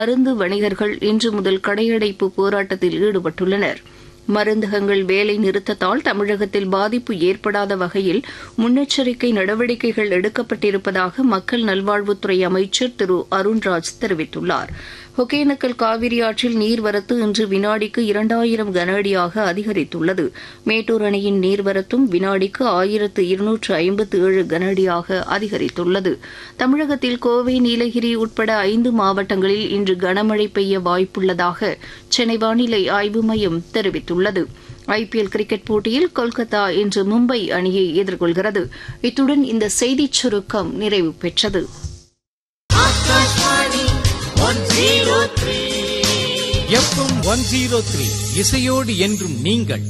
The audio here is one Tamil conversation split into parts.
மருந்து வணிகர்கள் இன்று முதல் கடையடைப்பு போராட்டத்தில் ஈடுபட்டுள்ளனர் மருந்தகங்கள் வேலை நிறுத்தத்தால் தமிழகத்தில் பாதிப்பு ஏற்படாத வகையில் முன்னெச்சரிக்கை நடவடிக்கைகள் எடுக்கப்பட்டிருப்பதாக மக்கள் நல்வாழ்வுத்துறை அமைச்சர் திரு அருண்ராஜ் தெரிவித்துள்ளார் ஒகேனக்கல் காவிரி ஆற்றில் நீர்வரத்து இன்று வினாடிக்கு இரண்டாயிரம் கன அடியாக அதிகரித்துள்ளது மேட்டூர் அணையின் நீர்வரத்தும் வினாடிக்கு ஆயிரத்து இருநூற்று ஐம்பத்து ஏழு கன அடியாக அதிகரித்துள்ளது தமிழகத்தில் கோவை நீலகிரி உட்பட ஐந்து மாவட்டங்களில் இன்று கனமழை பெய்ய வாய்ப்புள்ளதாக சென்னை வானிலை ஆய்வு மையம் தெரிவித்துள்ளது ஐபிஎல் கிரிக்கெட் போட்டியில் கொல்கத்தா இன்று மும்பை அணியை எதிர்கொள்கிறது இத்துடன் இந்த செய்திச் சுருக்கம் நிறைவு பெற்றது எஃப்எம் ஒன் ஜீரோ த்ரீ இசையோடு என்றும் நீங்கள்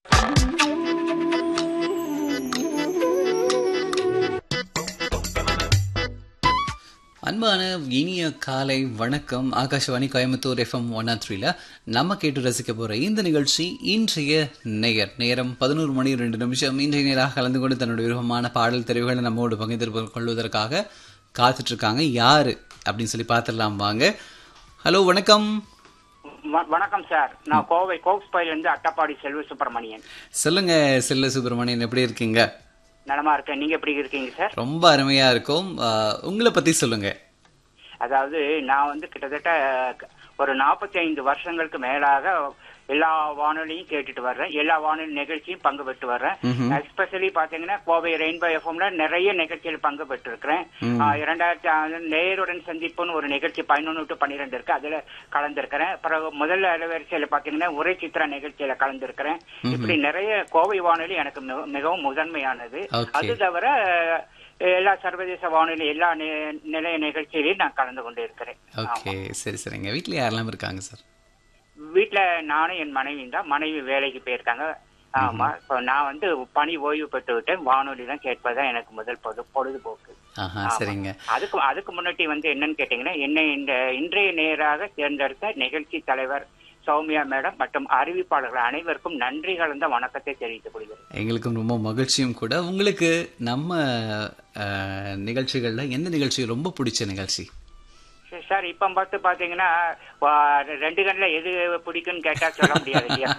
அன்பான இனிய காலை வணக்கம் ஆகாஷவாணி கோயம்புத்தூர் எஃப்எம் ஒன் ஆர் த்ரீல நம்ம கேட்டு ரசிக்க போற இந்த நிகழ்ச்சி இன்றைய நேயர் நேரம் பதினோரு மணி ரெண்டு நிமிஷம் இன்றைய நேராக கலந்து கொண்டு தன்னுடைய விருப்பமான பாடல் தெரிவுகளை நம்மோடு பகிர்ந்து கொள்வதற்காக காத்துட்டு இருக்காங்க யாரு அப்படின்னு சொல்லி பார்த்துடலாம் வாங்க ஹலோ வணக்கம் வ- வணக்கம் சார் நான் கோவை கோக்ஸ்பைல இருந்து அட்டப்பாடி செல்வ சுப்பிரமணியன் சொல்லுங்க செல்ல சுப்பிரமணியன் எப்படி இருக்கீங்க நலமா இருக்கேன் நீங்க எப்படி இருக்கீங்க சார் ரொம்ப அருமையா இருக்கும் ஆஹ், உங்களை பத்தி சொல்லுங்க அதாவது நான் வந்து கிட்டத்தட்ட ஒரு 45 வருஷங்களுக்கு மேலாக எல்லா வானொலியும் கேட்டுட்டு வர்றேன் எல்லா வானொலி நிகழ்ச்சியும் பங்கு பெற்று வர்றேன் எஸ்பெஷலி பாத்தீங்கன்னா கோவை ரெயின்போ எஃப்எம்ல நிறைய நிகழ்ச்சியில் பங்கு பெற்றிருக்கிறேன் ஆஹ், இரண்டாயிரத்தி ஆறு நேருடன் சந்திப்புன்னு ஒரு நிகழ்ச்சி பதினொன்று டு பன்னிரெண்டு இருக்கு அதுல கலந்திருக்கிறேன் பிறகு முதல்ல அலைவரிசையில பாத்தீங்கன்னா உரை சித்திர நிகழ்ச்சியில கலந்திருக்கிறேன் இப்படி நிறைய கோவை வானொலி எனக்கு மிக- மிகவும் முதன்மையானது Okay. அது தவிர எல்லா சர்வதேச வானொலி எல்லா நி- நிலைய நிகழ்ச்சியிலையும் நான் கலந்து கொண்டு இருக்கிறேன் ஓகே சரி சரிங்க வீட்ல யாரெல்லாம் இருக்காங்க சார் வீட்டுல நானும் என் மனைவி தான் மனைவி வேலைக்கு போயிருக்காங்க ஆமா இப்போ நான் வந்து பணி ஓய்வு பெற்று விட்டேன் வானொலி தான் கேட்பதுதான் எனக்கு முதல் பொது பொழுதுபோக்கு ஆஹா ஆமா. சரிங்க அதுக்கு அதுக்கு முன்னாடி வந்து என்னன்னு கேட்டீங்கன்னா என்னை இந்த இன்றைய நேராக தேர்ந்தெடுத்த நிகழ்ச்சி தலைவர் சௌமியா மேடம் மற்றும் அறிவிப்பாளர்கள் அனைவருக்கும் நன்றி கலந்த வணக்கத்தை தெரிவித்துக் கொள்கிறேன் எங்களுக்கும் ரொம்ப மகிழ்ச்சியும் கூட உங்களுக்கு நம்ம அஹ், நிகழ்ச்சிகள்ல எந்த நிகழ்ச்சி ரொம்ப பிடிச்ச நிகழ்ச்சி சரி, சார் இப்ப பார்த்து பாத்தீங்கன்னா வா- ரெண்டு கண்ணுல எது பிடிக்கும்னு கேட்டா சொல்ல முடியாது இல்லையா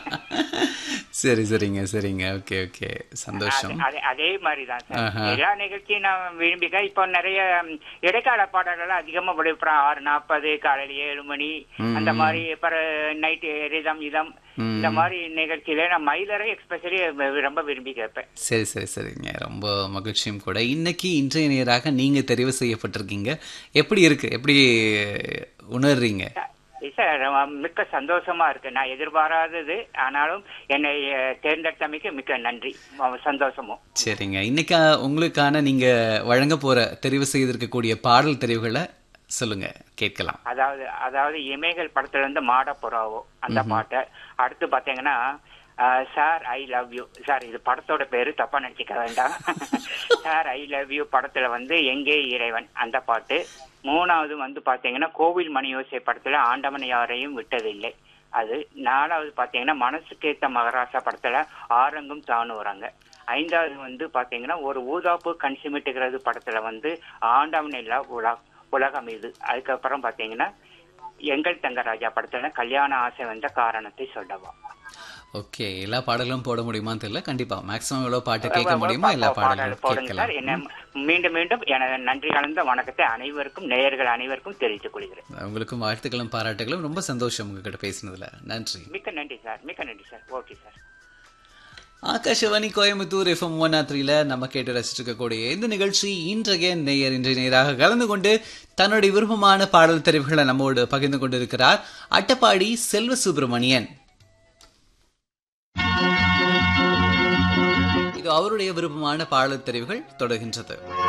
சரி சரிங்க சரிங்க ஓகே ஓகே சந்தோஷம் அது- அதே- அதே மாதிரிதான் சார் ஆஹா. எல்லா நிகழ்ச்சியும் நான் விரும்பிக்க இப்போ நிறைய ம், இடைக்கால பாடல்கள் அதிகமா விடுப்புறேன் ஆறு நாற்பது காலையில ஏழு மணி அந்த மாதிரி நைட்டு ரிதம் இதம் இந்த மாதிரி நிகழ்ச்சியில நான் மயிலரை எக்ஸ்பெஷலி ரொம்ப விரும்பி கேட்பேன் சரி சரி சரிங்க ரொம்ப மகிழ்ச்சியும் கூட இன்னைக்கு இன்றைய நேராக நீங்க தெரிவு செய்யப்பட்டிருக்கீங்க எப்படி இருக்கு எப்படி உணர்றீங்க சார் மிக்க சந்தோஷமா இருக்கு நான் எதிர்பாராதது ஆனாலும் என்னை அஹ், தேர்ந்தெடுத்தமைக்கு மிக்க நன்றி ம- சந்தோஷமும் சரிங்க இன்னைக்கு உங்களுக்கான நீங்க வழங்க போற தெரிவு செய்திருக்கக்கூடிய பாடல் தெரிவுகளை சொல்லுங்க கேட்கலாம் அதாவது அதாவது இமைகள் படத்துல இருந்து மாடப்புறாவோ அந்த பாட்டை அடுத்து பாத்தீங்கன்னா அஹ், sir I love you sir இது படத்தோட பேரு தப்பா நினைச்சுக்க வேண்டாம் சார் ஐ லவ் யூ படத்துல வந்து எங்கே இறைவன் அந்த பாட்டு மூணாவது வந்து பாத்தீங்கன்னா கோவில் மணியோசை படத்துல ஆண்டவன் யாரையும் விட்டதில்லை அது நாலாவது பாத்தீங்கன்னா மனசுக்கேத்த மகராசா படத்துல ஆரங்கும் தானுறாங்க ஐந்தாவது வந்து பாத்தீங்கன்னா ஒரு ஊதாப்பு கண் சிமிட்டுகிறது படத்துல வந்து ஆண்டவன் இல்லா உலா உலகம் இது அதுக்கப்புறம் பாத்தீங்கன்னா எங்கள் தங்கராஜா படத்துல கல்யாண ஆசை வந்த காரணத்தை சொல்லவா ஓகே எல்லா பாடலும் போட முடியுமான்னு தெரியல கண்டிப்பா மேக்ஸிமம் எவ்வளவு பாட்டு கேட்க முடியுமா எல்லா பாடல் பாடலும் போடுங்க கேட்கலாம் சார் என்ன மீண்டும் மீண்டும் எனது நன்றி கலந்த வணக்கத்தை அனைவருக்கும் நேயர்கள் அனைவருக்கும் தெரிவித்துக் கொள்கிறேன் உங்களுக்கும் வாழ்த்துக்களும் பாராட்டுகளும் ரொம்ப சந்தோஷம் உங்ககிட்ட பேசினதுல நன்றி மிக்க நன்றி சார் மிக்க நன்றி sir okay sir Akashvani Coimbatore FM one த்ரீல நம்ம கேட்டு ரசிச்சிருக்கக்கூடிய இந்த நிகழ்ச்சி இன்றைய நேயர் இன்றைய நேராக கலந்து கொண்டு தன்னுடைய விருப்பமான பாடல் தெரிவுகளை நம்மோடு பகிர்ந்து கொண்டிருக்கிறார் அட்டப்பாடி செல்வ சுப்பிரமணியன் இது அவருடைய விருப்பமான பாடல் தெரிவுகள் தொடர்கின்றது